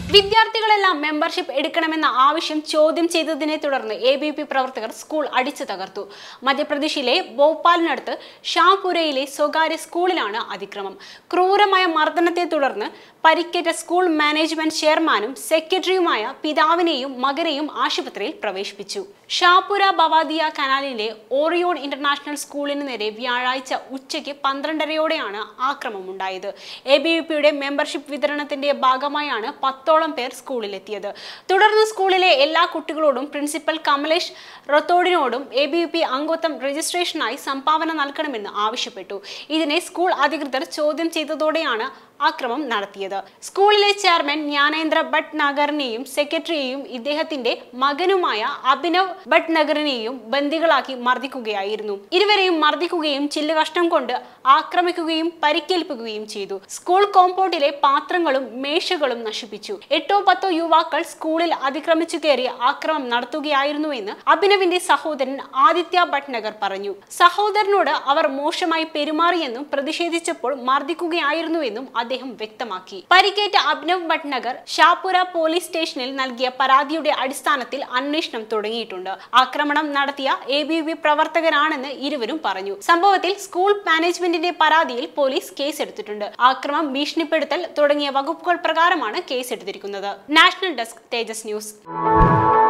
വിദ്യാർത്ഥികളെല്ലാം membership എടുക്കണമെന്ന ആവശ്യം ചോദ്യം ചെയ്തതിനെ തുടർന്ന് എ ബി പി പ്രവർത്തകർ സ്കൂൾ അടിച്ചു തകർത്തു മധ്യപ്രദേശിലെ ഭോപ്പാലിനടുത്ത് ഷാപുരയിലെ സ്വകാര്യ സ്കൂളിലാണ് അതിക്രമം ക്രൂരമായ മർദ്ദനത്തെ തുടർന്ന് പരിക്കേറ്റ സ്കൂൾ മാനേജ്മെന്റ് ചെയർമാനും സെക്രട്ടറിയുമായ പിതാവിനെയും മകനെയും ആശുപത്രിയിൽ പ്രവേശിപ്പിച്ചു ഷാപുര ബവാദിയ കനാലിലെ ഓറിയോൺ ഇന്റർനാഷണൽ സ്കൂളിന് നേരെ വ്യാഴാഴ്ച ഉച്ചയ്ക്ക് പന്ത്രണ്ടരയോടെയാണ് ആക്രമമുണ്ടായത് എ ബി വി പിയുടെ മെമ്പർഷിപ്പ് വിതരണത്തിന്റെ ഭാഗമായാണ് പത്തോളം പേർ സ്കൂളിലെത്തിയത് തുടർന്ന് സ്കൂളിലെ എല്ലാ കുട്ടികളോടും പ്രിൻസിപ്പൽ കമലേഷ് റത്തോഡിനോടും എ ബി വി പി അംഗത്വം രജിസ്ട്രേഷനായി സംഭാവന നൽകണമെന്ന് ആവശ്യപ്പെട്ടു ഇതിനെ സ്കൂൾ അധികൃതർ ചോദ്യം ചെയ്തതോടെയാണ് ആക്രമം നടത്തിയത് സ്കൂളിലെ ചെയർമാൻ ജ്ഞാനേന്ദ്ര ഭട്ട് നഗറിനെയും സെക്രട്ടറിയെയും ഇദ്ദേഹത്തിന്റെ മകനുമായ അഭിനവ് ഭട്ട് നഗറിനെയും ബന്ദികളാക്കി മർദ്ദിക്കുകയായിരുന്നു ഇരുവരെയും മർദ്ദിക്കുകയും ചില്ലുകഷ്ണം കൊണ്ട് ആക്രമിക്കുകയും പരിക്കേൽപ്പിക്കുകയും ചെയ്തു സ്കൂൾ കോമ്പൗണ്ടിലെ പാത്രങ്ങളും മേശകളും നശിപ്പിച്ചു എട്ടോ പത്തോ യുവാക്കൾ സ്കൂളിൽ അതിക്രമിച്ചു കയറി ആക്രമം നടത്തുകയായിരുന്നുവെന്ന് അഭിനവിന്റെ സഹോദരൻ ആദിത്യ ഭട്നഗർ പറഞ്ഞു സഹോദരനോട് അവർ മോശമായി പെരുമാറിയെന്നും പ്രതിഷേധിച്ചപ്പോൾ മർദ്ദിക്കുകയായിരുന്നുവെന്നും അദ്ദേഹം വ്യക്തമാക്കി പരിക്കേറ്റ അഭിനവ് ഭട്നഗർ ഷാപുര പോലീസ് സ്റ്റേഷനിൽ നൽകിയ പരാതിയുടെ അടിസ്ഥാനത്തിൽ അന്വേഷണം തുടങ്ങിയിട്ടുണ്ട് ആക്രമണം നടത്തിയ എ ബി വി പ്രവർത്തകരാണെന്ന് ഇരുവരും പറഞ്ഞു സംഭവത്തിൽ സ്കൂൾ മാനേജ്മെന്റിന്റെ പരാതിയിൽ പോലീസ് കേസെടുത്തിട്ടുണ്ട് ആക്രമം ഭീഷണിപ്പെടുത്തൽ തുടങ്ങിയ വകുപ്പുകൾ പ്രകാരമാണ് കേസെടുത്തിരിക്കുന്നത് നാഷണൽ ഡെസ്ക് തേജസ് ന്യൂസ്